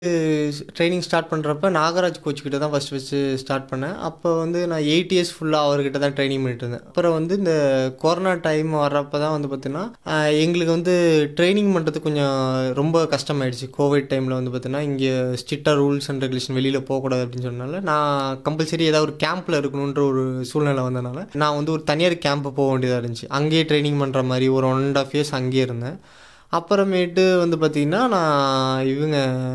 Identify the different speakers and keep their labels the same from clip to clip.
Speaker 1: training start பண்ணுறப்ப Nagaraj coach கிட்ட தான் ஃபஸ்ட் ஃபஸ்ட்டு ஸ்டார்ட் பண்ணேன் அப்போ வந்து நான் எயிட் இயர்ஸ் ஃபுல்லாக அவர்கிட்ட தான் ட்ரைனிங் பண்ணிட்டு இருந்தேன் அப்புறம் வந்து இந்த கொரோனா டைம் வர்றப்ப தான் வந்து பார்த்தீங்கன்னா ஆஹ், எங்களுக்கு வந்து ட்ரைனிங் பண்ணுறது கொஞ்சம் ரொம்ப கஷ்டமாயிடுச்சு கோவிட் டைமில் வந்து பார்த்தீங்கன்னா இங்கே ஸ்ட்ரிக்டாக ரூல்ஸ் அண்ட் ரெகுலேஷன் வெளியில் போகக்கூடாது அப்படின்னு சொன்னனால நான் கம்பல்சரி ஏதாவது ஒரு கேம்பில் இருக்கணுன்ற ஒரு சூழ்நிலை வந்தனால நான் வந்து ஒரு தனியார் கேம்ப் போக வேண்டியதாக இருந்துச்சு அங்கேயே ட்ரைனிங் பண்ணுற மாதிரி ஒரு ஒன் அண்ட் ஆஃப் இயர்ஸ் அங்கேயே இருந்தேன் அப்புறமேட்டு வந்து பார்த்திங்கன்னா நான் இவங்க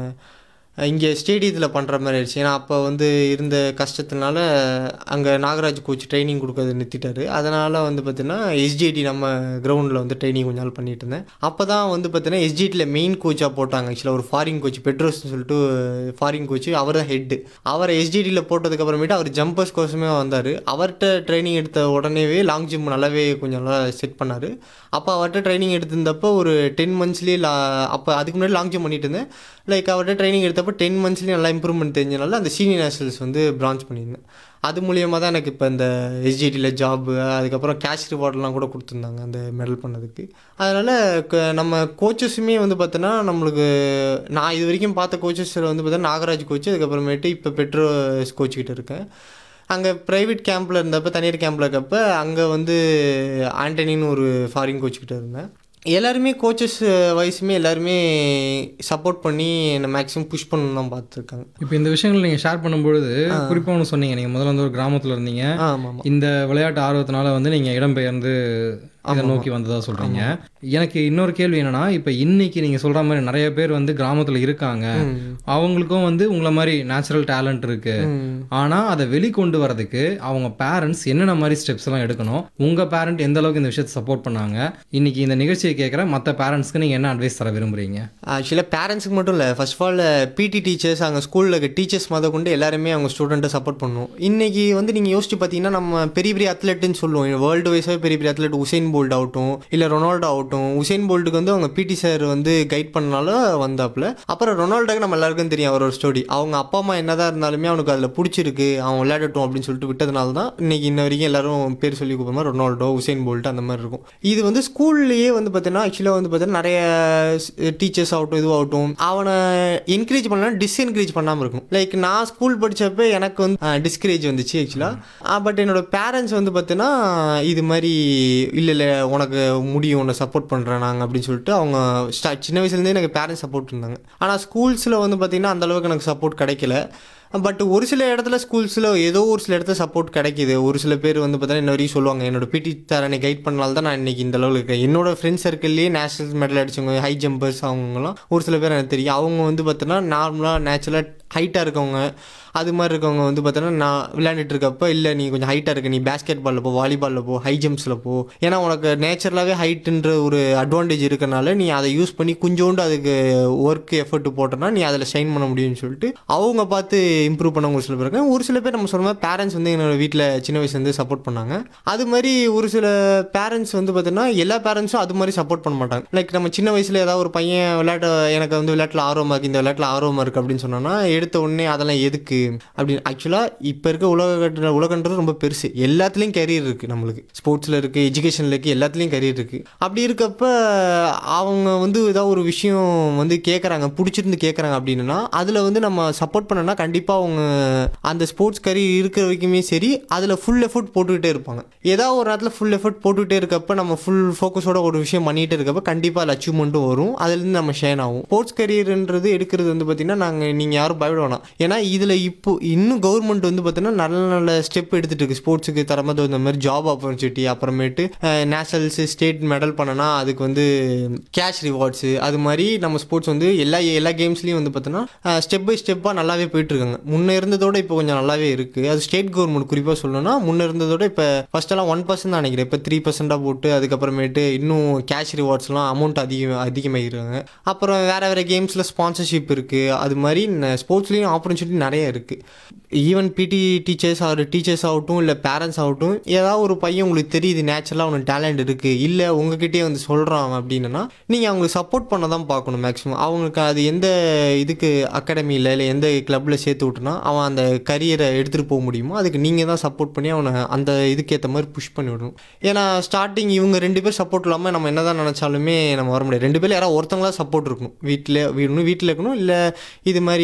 Speaker 1: இங்கே ஸ்டேடியத்தில் பண்ணுற மாதிரி ஆயிடுச்சு ஏன்னா அப்போ வந்து இருந்த கஷ்டத்தினால அங்கே நாகராஜ் கோச் ட்ரைனிங் கொடுக்கறது நிறுத்திட்டாரு அதனால் வந்து பார்த்தீங்கன்னா எஸ்ஜிடி நம்ம கிரவுண்டில் வந்து ட்ரைனிங் கொஞ்ச நாள் பண்ணிட்டு இருந்தேன் அப்போ தான் வந்து பார்த்தீங்கன்னா எஸ்ஜிடியில் மெயின் கோச்சாக போட்டாங்க ஆக்சுவலாக ஒரு ஃபாரின் கோச் பெட்ரோஸ்னு சொல்லிட்டு ஃபாரின் கோச் அவர் தான் ஹெட்டு அவரை எஸ்ஜிடியில் போட்டதுக்கப்புறமேட்டு அவர் ஜம்பர்ஸ் கோசமே வந்தார் அவர்கிட்ட ட்ரைனிங் எடுத்த உடனேவே லாங் ஜம்ப் நல்லாவே கொஞ்சம் நல்லா செட் பண்ணார் அப்போ அவர்கிட்ட ட்ரைனிங் எடுத்திருந்தப்போ ஒரு டென் மந்த்ஸ்லேயே லா அப்போ அதுக்கு முன்னாடி லாங் ஜம்ப் பண்ணிட்டு இருந்தேன் லைக் அவர்கிட்ட ட்ரைனிங் எடுத்தப்போ டென் மந்த்ஸ்லேயே நல்லா இம்ப்ரூவ்மெண்ட் தெரிஞ்சனால அந்த சீனியர் நேஷனல்ஸ் வந்து பிரான்ச் பண்ணியிருந்தேன் அது மூலியமாக தான் எனக்கு இப்போ இந்த எஸ்ஜிடியில் ஜாப்பு அதுக்கப்புறம் கேஷ் ரிவார்ட்லாம் கூட கொடுத்துருந்தாங்க அந்த மெடல் பண்ணதுக்கு அதனால் க- நம்ம கோச்சஸுமே வந்து பார்த்தோன்னா நம்மளுக்கு நான் இது வரைக்கும் பார்த்த கோச்சஸில் வந்து பார்த்தீங்கன்னா நாகராஜ் கோச் அதுக்கப்புறமேட்டு இப்போ பெட்ரோ கோச் கிட்ட இருக்கேன் அங்கே ப்ரைவேட் கேம்பில் இருந்தப்போ தனியார் கேம்பில் இருக்கப்ப அங்கே வந்து ஆண்டனின்னு ஒரு ஃபாரின் கோச் கிட்ட இருந்தேன் எல்லாருமே கோச்சஸ் வயசுமே எல்லாருமே சப்போர்ட் பண்ணி என்னை மேக்ஸிமம் புஷ் பண்ணணும் தான் பார்த்துருக்காங்க
Speaker 2: இப்போ இந்த விஷயங்கள் நீங்கள் ஷேர் பண்ணும்பொழுது குறிப்பாக ஒன்று சொன்னீங்க நீங்கள் முதல்ல வந்து ஒரு கிராமத்தில் இருந்தீங்க
Speaker 1: ஆமாம் ஆமாம்
Speaker 2: இந்த விளையாட்டு ஆர்வத்தினால வந்து நீங்கள் இடம்பெயர்ந்து இதை நோக்கி வந்ததா சொல்கிறீங்க எனக்கு இன்னொரு கேள்வி என்னன்னா இப்போ இன்னைக்கு நீங்கள் சொல்கிற மாதிரி நிறைய பேர் வந்து கிராமத்தில் இருக்காங்க அவங்களுக்கும் வந்து உங்களை மாதிரி நேச்சுரல் டேலண்ட் இருக்கு ஆனால் அதை வெளிக்கொண்டு வரதுக்கு அவங்க பேரண்ட்ஸ் என்னென்ன மாதிரி ஸ்டெப்ஸ் எல்லாம் எடுக்கணும் உங்கள் பேரண்ட் எந்த அளவுக்கு இந்த விஷயத்தை சப்போர்ட் பண்ணாங்க இன்னைக்கு இந்த நிகழ்ச்சியை கேட்குற மற்ற பேரண்ட்ஸ்க்கு நீங்கள் என்ன அட்வைஸ் தர விரும்புறீங்க
Speaker 1: ஆக்சுவலாக பேரண்ட்ஸுக்கு மட்டும் இல்லை first of all PT teachers அங்கே ஸ்கூலில் இருக்க டீச்சர்ஸ் முத கொண்டு எல்லாருமே அவங்க ஸ்டூடெண்ட்டை சப்போர்ட் பண்ணணும் இன்னைக்கு வந்து நீங்கள் யோசிச்சு பார்த்தீங்கன்னா நம்ம பெரிய பெரிய அத்லெட்டுன்னு சொல்லுவோம் வேர்ல்டு வைஸாக பெரிய பெரிய அத்லெட் உசைன் போல்ட் ஆகட்டும் இல்லை ரொனால்டோ ஆகட்டும் உசைன் போல்ட்டுக்கு வந்து அவங்க பிடி சார் வந்து கைட் பண்ணனால வந்தாப்புல அப்புறம் ரொனால்டோக்கு நம்ம எல்லாருக்கும் தெரியும் அவர் ஒரு ஸ்டோரி அவங்க அப்பா அம்மா என்னதான் இருந்தாலுமே அவனுக்கு அதில் பிடிச்சிருக்கு அவன் விளையாடட்டும் அப்படின்னு சொல்லிட்டு விட்டதுனால தான் இன்னைக்கு இன்ன வரைக்கும் எல்லாரும் பேர் சொல்லி கூப்பிடுற மாதிரி ரொனால்டோ உசைன் போல்ட் அந்த மாதிரி இருக்கும் இது வந்து ஸ்கூல்லேயே வந்து பார்த்தீங்கன்னா ஆக்சுவலாக வந்து பார்த்தீங்கன்னா நிறைய டீச்சர்ஸ் ஆகட்டும் இதுவாகட்டும் அவனை என்கரேஜ் பண்ணலாம் டிஸ்என்கரேஜ் பண்ணாமல் இருக்கும் லைக் நான் ஸ்கூல் படிச்சப்ப எனக்கு வந்து டிஸ்கரேஜ் வந்துச்சு ஆக்சுவலாக பட் என்னோட பேரண்ட்ஸ் வந்து பார்த்தீங்கன்னா இது மாதிரி இல்லை இல்லை உனக்கு முடியும் உன்னை சப்போர்ட் பண்ணுறேன் நாங்கள் அப்படின்னு சொல்லிட்டு அவங்க ஸ்டா சின்ன வயசுலேருந்தே எனக்கு பேரண்ட்ஸ் சப்போர்ட் இருந்தாங்க ஆனால் ஸ்கூல்ஸில் வந்து பார்த்தீங்கன்னா அந்த அளவுக்கு எனக்கு சப்போர்ட் கிடைக்கல பட் ஒரு சில இடத்துல ஸ்கூல்ஸில் ஏதோ ஒரு சில இடத்துல சப்போர்ட் கிடைக்கிது ஒரு சில பேர் வந்து பார்த்தீங்கன்னா இன்ன வரைக்கும் சொல்லுவாங்க என்னோட பிடி தரனை கைட் பண்ணனால தான் நான் இன்னைக்கு இந்த லெவலில் இருக்கேன் என்னோட ஃப்ரெண்ட்ஸ் சர்க்கிள்லேயே நேஷனல் மெடல் அடிச்சவங்க ஹை ஜம்பர்ஸ் அவங்கலாம் ஒரு சில பேர் எனக்கு தெரியும் அவங்க வந்து பார்த்தீங்கன்னா நார்மலாக நேச்சுரலாக ஹைட்டாக இருக்கவங்க அது மாதிரி இருக்கவங்க வந்து பார்த்தோன்னா நான் விளையாண்டுட்டு இருக்கப்ப இல்லை நீ கொஞ்சம் ஹைட்டாக இருக்க நீ பேஸ்கெட் பாலில் போ வாலிபாலில் போ ஹை ஜம்ப்ஸில் போ ஏன்னா உனக்கு நேச்சுரலாகவே ஹைட்டுன்ற ஒரு அட்வான்டேஜ் இருக்கனால நீ அதை யூஸ் பண்ணி கொஞ்சோண்டு அதுக்கு ஒர்க் எஃபர்ட் போட்டோன்னா நீ அதில் ஷைன் பண்ண முடியும்னு சொல்லிட்டு அவங்க பார்த்து இம்ப்ரூவ் பண்ணவங்க ஒரு சில பேர் இருக்காங்க ஒரு சில பேர் நம்ம சொல்ல மாதிரி பேரண்ட்ஸ் வந்து என்னோட வீட்டில் சின்ன வயசுலேருந்து சப்போர்ட் பண்ணாங்க அது மாதிரி ஒரு சில பேரண்ட்ஸ் வந்து பார்த்தீங்கன்னா எல்லா பேரண்ட்ஸும் அது மாதிரி சப்போர்ட் பண்ண மாட்டாங்க லைக் நம்ம சின்ன வயசில் ஏதாவது ஒரு பையன் விளையாட்டு எனக்கு வந்து விளையாட்டில் ஆர்வமாக இருக்குது இந்த விளையாட்டில் ஆர்வமாக இருக்குது அப்படின்னு சொன்னோன்னா எடுத்த உடனே அதெல்லாம் எதுக்கு அப்படின்னு ஆக்சுவலாக இப்போ இருக்க உலக உலகன்றது ரொம்ப பெருசு எல்லாத்துலேயும் கரியர் இருக்குது நம்மளுக்கு ஸ்போர்ட்ஸில் இருக்குது எஜுகேஷனில் இருக்குது எல்லாத்துலேயும் கரியர் இருக்குது அப்படி இருக்கப்ப அவங்க வந்து ஏதாவது ஒரு விஷயம் வந்து கேட்குறாங்க பிடிச்சிருந்து கேட்குறாங்க அப்படின்னா அதில் வந்து நம்ம சப்போர்ட் பண்ணோன்னா கண்டிப்பாக அவங்க அந்த ஸ்போர்ட்ஸ் கரியர் இருக்கிற வரைக்குமே சரி அதில் ஃபுல் எஃபோர்ட் போட்டுக்கிட்டே இருப்பாங்க ஏதாவது ஒரு நேரத்தில் ஃபுல் எஃபோர்ட் போட்டுக்கிட்டே இருக்கப்ப நம்ம ஃபுல் ஃபோக்கஸோட ஒரு விஷயம் பண்ணிகிட்டே இருக்கப்ப கண்டிப்பாக அதில் அச்சீவ்மெண்ட்டும் வரும் அதுலேருந்து நம்ம ஷேன் ஆகும் ஸ்போர்ட்ஸ் கரியர்ன்றது எடுக்கிறது வந்து பார்த்திங்கன்னா நாங்கள் நீங்கள் யாரும் பயப்பட வேணாம் ஏன்னா இதில் இப்போ இன்னும் கவர்மெண்ட் வந்து பார்த்தீங்கன்னா நல்ல நல்ல ஸ்டெப் எடுத்துட்டு இருக்கு ஸ்போர்ட்ஸுக்கு தரமது இந்த மாதிரி ஜாப் ஆப்பர்ச்சுனிட்டி அப்புறமேட்டு நேஷனல்ஸ் ஸ்டேட் மெடல் பண்ணனா அதுக்கு வந்து கேஷ் ரிவார்ட்ஸு அது மாதிரி நம்ம ஸ்போர்ட்ஸ் வந்து எல்லா எல்லா கேம்ஸ்லேயும் வந்து பார்த்தோன்னா ஸ்டெப் பை ஸ்டெப்பாக நல்லாவே போயிட்டு இருக்காங்க முன்ன இருந்ததோட இப்போ கொஞ்சம் நல்லாவே இருக்குது அது ஸ்டேட் கவர்மெண்ட் குறிப்பாக சொல்லணும்னா முன்ன இருந்ததோட இப்போ ஃபஸ்ட்டெல்லாம் ஒன் பர்சன்ட் தான் நினைக்கிறேன் இப்போ த்ரீ பர்சென்ட்டாக போட்டு அதுக்கப்புறமேட்டு இன்னும் கேஷ் ரிவார்ட்ஸ்லாம் அமௌண்ட் அதிகம் அதிகமாகிருக்காங்க அப்புறம் வேறு வேறு கேம்ஸில் ஸ்பான்சர்ஷிப் இருக்குது அது மாதிரி ஸ்போர்ட்ஸ்லேயும் ஆப்பர்ச்சுனிட்டி நிறைய இருக்குது ஈவன் பிடி டீச்சர்ஸ் ஆர் டீச்சர்ஸ் ஆகட்டும் இல்லை பேரண்ட்ஸ் ஆகட்டும் ஏதாவது ஒரு பையன் உங்களுக்கு தெரியுது நேச்சுரலாக அவனுக்கு டேலண்ட் இருக்குது இல்லை உங்ககிட்டயே வந்து சொல்கிறான் அப்படின்னா நீங்கள் அவங்களுக்கு சப்போர்ட் பண்ண தான் பார்க்கணும் மேக்ஸிமம் அவங்களுக்கு அது எந்த இதுக்கு அகாடமியில் இல்லை எந்த கிளப்பில் சேர்த்து விட்டுனா அவன் அந்த கரியரை எடுத்துகிட்டு போக முடியுமோ அதுக்கு நீங்கள் தான் சப்போர்ட் பண்ணி அவனை அந்த இதுக்கேற்ற மாதிரி புஷ் பண்ணி விடணும் ஏன்னா ஸ்டார்டிங் இவங்க ரெண்டு பேர் சப்போர்ட் இல்லாமல் நம்ம என்ன தான் நினச்சாலுமே நம்ம வர முடியாது ரெண்டு பேர் யாராவது ஒருத்தங்களா சப்போர்ட் இருக்கணும் வீட்டில் வீடு வீட்டில் இருக்கணும் இல்லை இது மாதிரி